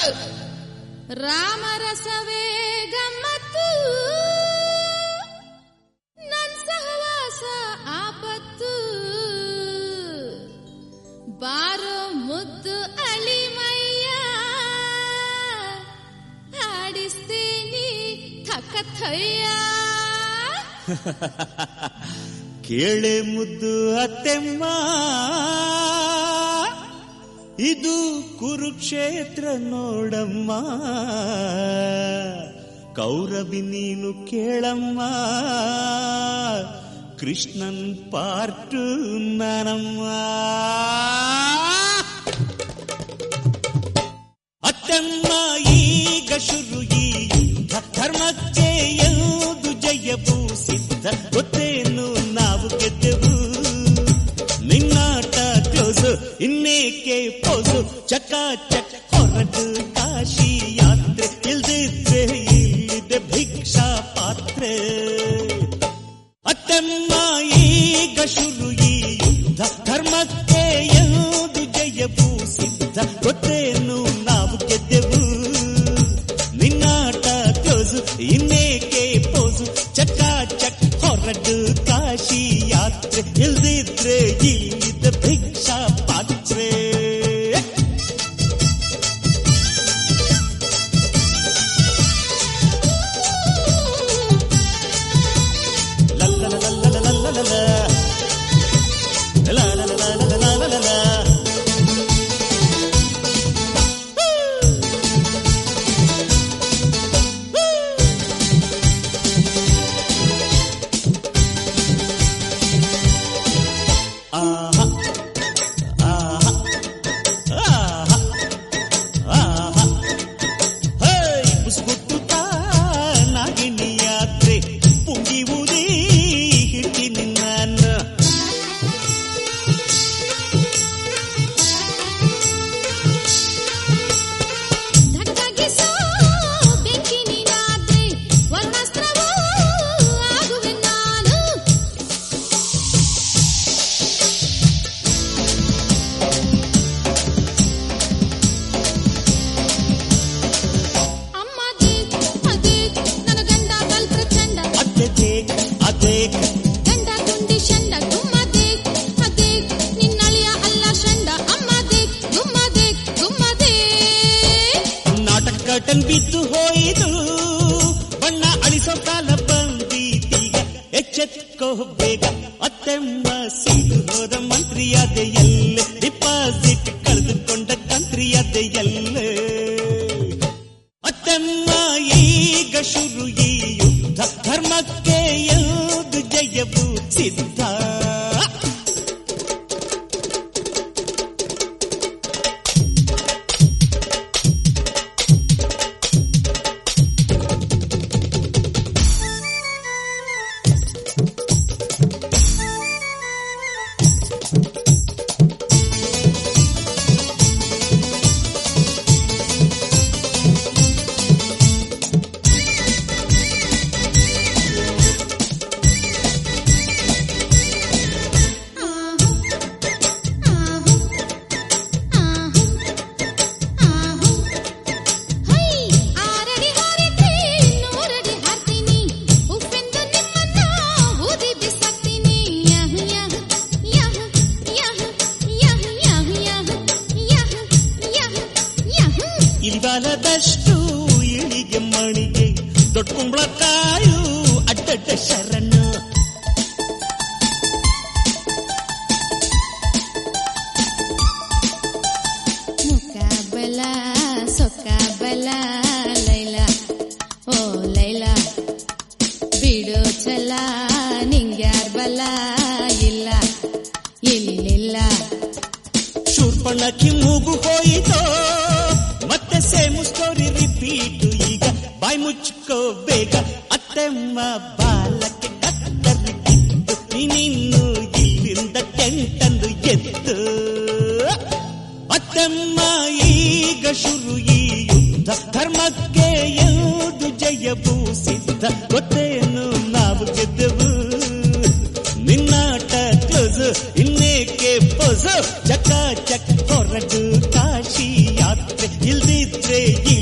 ರಾಮರಸವೇ ಗಮ್ಮತ್ತು ನನ್ ಸಹವಾಸ ಆಪತ್ತು ಬಾರೋ ಮುದ್ದು ಅಳಿಮಯ್ಯ ಹಾಡಿಸ್ತೀನಿ ಥಕಥಯ್ಯ ಕೇಳೆ ಮುದ್ದು ಅತ್ತೆಮ್ಮ ಇದು ಕುರುಕ್ಷೇತ್ರ ನೋಡಮ್ಮ ಕೌರವಿ ನೀನು ಕೇಳಮ್ಮ ಕೃಷ್ಣನ್ ಪಾರ್ಟು ನಾನಮ್ಮ ಅತ್ತಮ್ಮ ಈಗ ಶುರು ಈ ಯುದ್ಧ ಧರ್ಮಕ್ಕೆ ಎಂದು ಜಯವು ಸಿದ್ಧ ಗೊತ್ತೇನು ನಾವು ಗೆದ್ದೆವು ನಿನ್ನಾಟ ಕ್ಲೋಸು ಇನ್ನೇಕೆ ಪೋಸು ಚಕ ಚಕ್ ಹೊರಟು ಕಾಶಿ ಯಾತ್ರೆ ಇಲ್ದಿದ್ರೆ ಇಲ್ಲಿದೆ ಭಿಕ್ಷಾ ಪಾತ್ರೆ ಅತ್ತಮ್ಮ ಈಗ ಶುರು ಈ ಯುದ್ಧ ಧರ್ಮಕ್ಕೆ ಎಂದು ಜಯವು ಸಿದ್ಧ ಗೊತ್ತೇನು ನಾವು ಗೆದ್ದೆವು ನಿನ್ನಾಟ ಕ್ಲೋಸು ಇನ್ನೇಕೆ ಪೋಸು ಚಕ್ಕ ಚಕ್ ಹೊರಡು ಕಾಶಿ ಯಾತ್ರೆ ಇಲ್ದಿದ್ರೆ ಇಲ್ಲಿದ್ದ ಭಿಕ್ಷಾ ಪಾತ್ರೆ ಆಹಾ ಆಹಾ ಆಹಾ ಆಹಾ ಹೇ ಮುಸ್ಕುಟ್ಟುತ್ತ ನಾಗಿನಿ ಯಾತ್ರೆ ಪುಂಗಿ ಊದಿ ಹಿಟ್ಟಿನಿ ನಾನು ಧಕ್ಕಾಗಿಸೋ ಬೆಂಕಿ ನೀನಾದ್ರೆ ವರ್ಣಾಸ್ತ್ರವೂ ಆಗುವೆ ನಾನು ಅಮ್ಮ ದೇಕ್ ಅದೇಕ್ ನನ್ನ ಗಂಡ ಬಲ್ ಪ್ರಚಂಡ ಅತ್ತೆ ದೇಕ್ ಅದೇಕ್ ಗಂಡ ಗುಂಡಿ ಶಂಡ ಗುಮ್ಮ ದೇಕ್ ಅದೇಕ್ ನಿನ್ನಳಿಯ ಅಲ್ಲ ಶಂಡ ಅಮ್ಮ ದೇಕ್ ಗುಮ್ಮ ದೇಕ್ ಗುಮ್ಮ ದೇಕ್ ನಾಟಕ ಕಟನ್ ಬಿದ್ದು ಹೋಯಿತು ಬಣ್ಣ ಅಳಿಸೋ ಕಾಲ ಬಂದೀತೀಗ ಎಚ್ಚೆತ್ಕೋ ಬೇಗ ಅತ್ತೆಮ್ಮ ಸಿಡು ಹೋದ ಮಂತ್ರಿಯಾದೆ ಎಲ್ಲೆ ಡಿಪಾಸಿಟ್ ಕಳೆದುಕೊಂಡ ಕಂತ್ರಿಯಾದೆ ಎಲ್ಲೆ ಅತ್ತೆಮ್ಮ ಈಗ ಶುರು ಈ ಯುದ್ಧ ಧರ್ಮಕ್ಕೆ ಎಂದು ಜಯವು ಸಿದ್ಧ ಆರಡಿ ಹಾರಿದ್ರೆ ನೂರಡಿ ಹಾರ್ತೀನಿ ಉಪ್ಪೆಂದು ನಿಮ್ಮನ್ನ ಊದಿ ಬಿಸಾಕ್ತೀನಿ ಯಹ್ ಯಹ್ ಯಹ್ ಯಹ್ ಯಹ್ ಯಹ್ ಯಹ್ ಯಹ್ ಯಹ್ ಯಹ್ ಇಲ್ಬಾಲದಷ್ಟು ಇಳಿಗೆ ಮಣಿಗೆ ದೊಡ್ಡ ಕುಂಬಳಕಾಯು ಅಡ್ಡಡ್ಡ ಶರಣು ಮುಖ ಬಲ ಸೊಕ್ಕ ಬಲ ಲೈಲ ಓ ಲೈಲ ಬಿಡು ಚಲ ನಿಂಗ್ಯಾರ್ ಬಲ ಇಲ್ಲ ಇಲ್ಲಿಲ್ಲ ಶೂರ್ಪಣಕಿ ಮೂಗು ಹೋಯಿತೋ ಮತ್ತೆ ಸೇಮ್ ಸ್ಟೋರಿ ರಿಪೀಟ್ ಈಗ ಬಾಯ್ ಮುಚ್ಕೋ ಬೇಗ ಅತ್ತೆಮ್ಮ ಬಾಲಕ್ಕೆ ಕತ್ತರಿ ಬಿದ್ದು ನೀನಿನ್ನು ಇಲ್ಲಿಂದ ಟೆಂಟಂದು ಎದ್ದು ಅತ್ತೆಮ್ಮ ಈಗ ಶುರು ಈ ಯುದ್ಧ ಧರ್ಮಕ್ಕೆ ಎಂದು ಜಯವು ಸಿದ್ಧ ಗೊತ್ತೇನು ನಾವು ಗೆದ್ದೆವು ನಿನ್ನಾಟ ಕ್ಲೋಸ್ ಇನ್ನೇಕೆ ಪೋಸು ಚಕ ಚಕ್ ಹೊರಟು ಕಾಶಿ ಯಾತ್ರೆ ಇಲ್ದಿ ಬಿದ್ರೆ